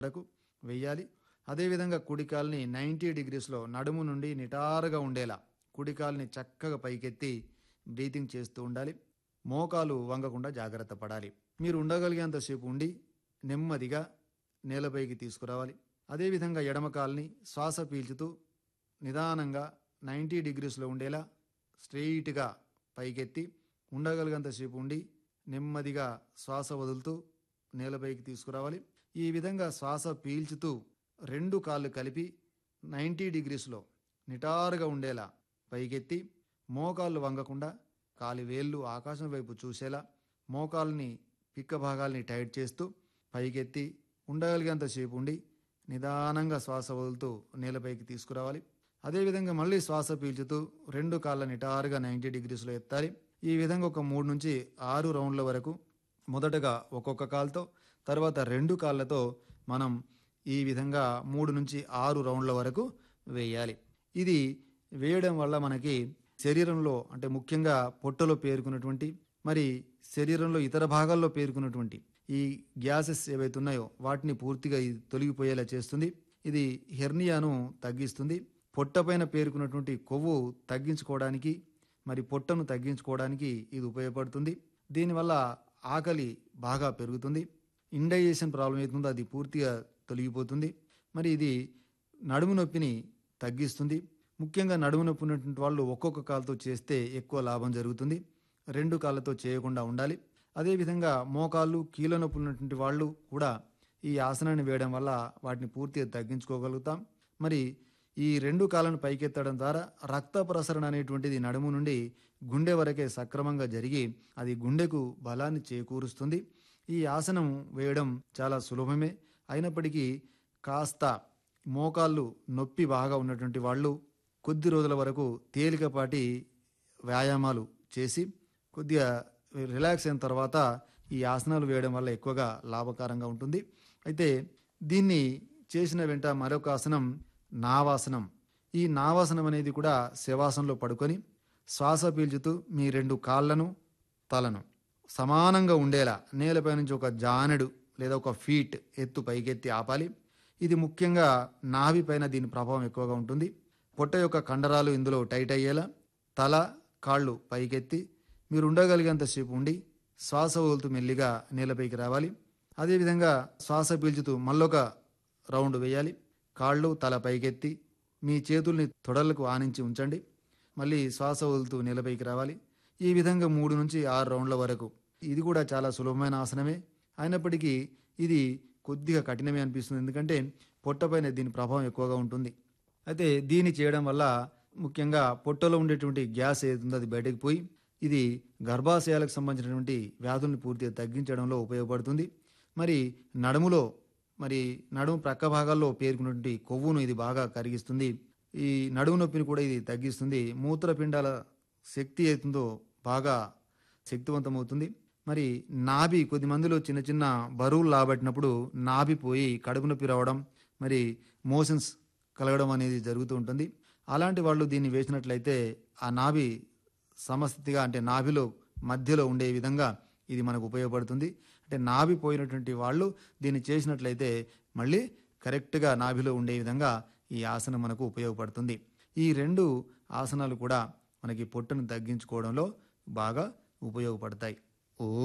వరకు వెయ్యాలి అదేవిధంగా కుడికాల్ని నైంటీ డిగ్రీస్లో నడుము నుండి నిటారుగా ఉండేలా కుడికాల్ని చక్కగా పైకెత్తి బ్రీతింగ్ చేస్తూ ఉండాలి మోకాలు వంగకుండా జాగ్రత్త పడాలి మీరు ఉండగలిగేంతసేపు ఉండి నెమ్మదిగా నేలపైకి తీసుకురావాలి అదేవిధంగా ఎడమ కాల్ని శ్వాస పీల్చుతూ నిదానంగా నైంటీ డిగ్రీస్లో ఉండేలా స్ట్రెయిట్గా పైకెత్తి ఉండగలిగేంతసేపు ఉండి నెమ్మదిగా శ్వాస వదులుతూ నేలపైకి తీసుకురావాలి ఈ విధంగా శ్వాస పీల్చుతూ రెండు కాళ్ళు కలిపి నైంటీ డిగ్రీస్లో నిటారుగా ఉండేలా పైకెత్తి మోకాళ్ళు వంగకుండా కాలి వేళ్ళు ఆకాశం వైపు చూసేలా మోకాల్ని పిక్క భాగాల్ని టైట్ చేస్తూ పైకెత్తి ఉండగలిగేంతసేపు ఉండి నిదానంగా శ్వాస వదులుతూ నేలపైకి తీసుకురావాలి అదేవిధంగా మళ్ళీ శ్వాస పీల్చుతూ రెండు కాళ్ళ నిటారుగా నైంటీ డిగ్రీస్లో ఎత్తాలి ఈ విధంగా ఒక మూడు నుంచి ఆరు రౌండ్ల వరకు మొదటగా ఒక్కొక్క కాలుతో తర్వాత రెండు కాళ్ళతో మనం ఈ విధంగా మూడు నుంచి ఆరు రౌండ్ల వరకు వేయాలి ఇది వేయడం వల్ల మనకి శరీరంలో అంటే ముఖ్యంగా పొట్టలో పేరుకున్నటువంటి మరి శరీరంలో ఇతర భాగాల్లో పేరుకున్నటువంటి ఈ గ్యాసెస్ ఏవైతే ఉన్నాయో వాటిని పూర్తిగా ఇది తొలగిపోయేలా చేస్తుంది ఇది హెర్నియాను తగ్గిస్తుంది పొట్టపైన పేరుకున్నటువంటి కొవ్వు తగ్గించుకోవడానికి మరి పొట్టను తగ్గించుకోవడానికి ఇది ఉపయోగపడుతుంది దీనివల్ల ఆకలి బాగా పెరుగుతుంది ఇండైజేషన్ ప్రాబ్లం అవుతుందో అది పూర్తిగా తొలగిపోతుంది మరి ఇది నడుము నొప్పిని తగ్గిస్తుంది ముఖ్యంగా నడుము నొప్పి ఉన్నటువంటి వాళ్ళు ఒక్కొక్క కాలుతో చేస్తే ఎక్కువ లాభం జరుగుతుంది రెండు కాళ్ళతో చేయకుండా ఉండాలి అదేవిధంగా మోకాళ్ళు కీళ్ళ నొప్పి ఉన్నటువంటి వాళ్ళు కూడా ఈ ఆసనాన్ని వేయడం వల్ల వాటిని పూర్తిగా తగ్గించుకోగలుగుతాం మరి ఈ రెండు కాళ్ళను పైకెత్తడం ద్వారా రక్త ప్రసరణ అనేటువంటిది నడుము నుండి గుండె వరకే సక్రమంగా జరిగి అది గుండెకు బలాన్ని చేకూరుస్తుంది ఈ ఆసనం వేయడం చాలా సులభమే అయినప్పటికీ కాస్త మోకాళ్ళు నొప్పి బాగా ఉన్నటువంటి వాళ్ళు కొద్ది రోజుల వరకు తేలికపాటి వ్యాయామాలు చేసి కొద్దిగా రిలాక్స్ అయిన తర్వాత ఈ ఆసనాలు వేయడం వల్ల ఎక్కువగా లాభకరంగా ఉంటుంది అయితే దీన్ని చేసిన వెంట మరొక ఆసనం నావాసనం ఈ నావాసనం అనేది కూడా శవాసనంలో పడుకొని శ్వాస పీల్చుతూ మీ రెండు కాళ్ళను తలను సమానంగా ఉండేలా నేలపై నుంచి ఒక జానెడు లేదా ఒక ఫీట్ ఎత్తు పైకెత్తి ఆపాలి ఇది ముఖ్యంగా నాభి పైన దీని ప్రభావం ఎక్కువగా ఉంటుంది పొట్ట యొక్క కండరాలు ఇందులో టైట్ అయ్యేలా తల కాళ్ళు పైకెత్తి మీరు ఉండగలిగేంతసేపు ఉండి శ్వాస వదులుతూ మెల్లిగా నేలపైకి రావాలి అదేవిధంగా శ్వాస పీల్చుతూ మళ్ళొక రౌండ్ వేయాలి కాళ్ళు తల పైకెత్తి మీ చేతుల్ని తొడలకు ఆనించి ఉంచండి మళ్ళీ శ్వాస వదులుతూ నేలపైకి రావాలి ఈ విధంగా మూడు నుంచి ఆరు రౌండ్ల వరకు ఇది కూడా చాలా సులభమైన ఆసనమే అయినప్పటికీ ఇది కొద్దిగా కఠినమే అనిపిస్తుంది ఎందుకంటే పొట్టపైన దీని ప్రభావం ఎక్కువగా ఉంటుంది అయితే దీన్ని చేయడం వల్ల ముఖ్యంగా పొట్టలో ఉండేటువంటి గ్యాస్ ఏదైతుందో అది బయటకు పోయి ఇది గర్భాశయాలకు సంబంధించినటువంటి వ్యాధుల్ని పూర్తిగా తగ్గించడంలో ఉపయోగపడుతుంది మరి నడుములో మరి నడుము ప్రక్క భాగాల్లో పేరుకున్నటువంటి కొవ్వును ఇది బాగా కరిగిస్తుంది ఈ నడుము నొప్పిని కూడా ఇది తగ్గిస్తుంది మూత్రపిండాల శక్తి అవుతుందో బాగా శక్తివంతమవుతుంది మరి నాభి కొద్ది మందిలో చిన్న చిన్న బరువులు లాబట్టినప్పుడు నాభి పోయి కడుపు నొప్పి రావడం మరి మోషన్స్ కలగడం అనేది జరుగుతూ ఉంటుంది అలాంటి వాళ్ళు దీన్ని వేసినట్లయితే ఆ నాభి సమస్థితిగా అంటే నాభిలో మధ్యలో ఉండే విధంగా ఇది మనకు ఉపయోగపడుతుంది అంటే నాభి పోయినటువంటి వాళ్ళు దీన్ని చేసినట్లయితే మళ్ళీ కరెక్ట్గా నాభిలో ఉండే విధంగా ఈ ఆసనం మనకు ఉపయోగపడుతుంది ఈ రెండు ఆసనాలు కూడా మనకి పొట్టను తగ్గించుకోవడంలో బాగా ఉపయోగపడతాయి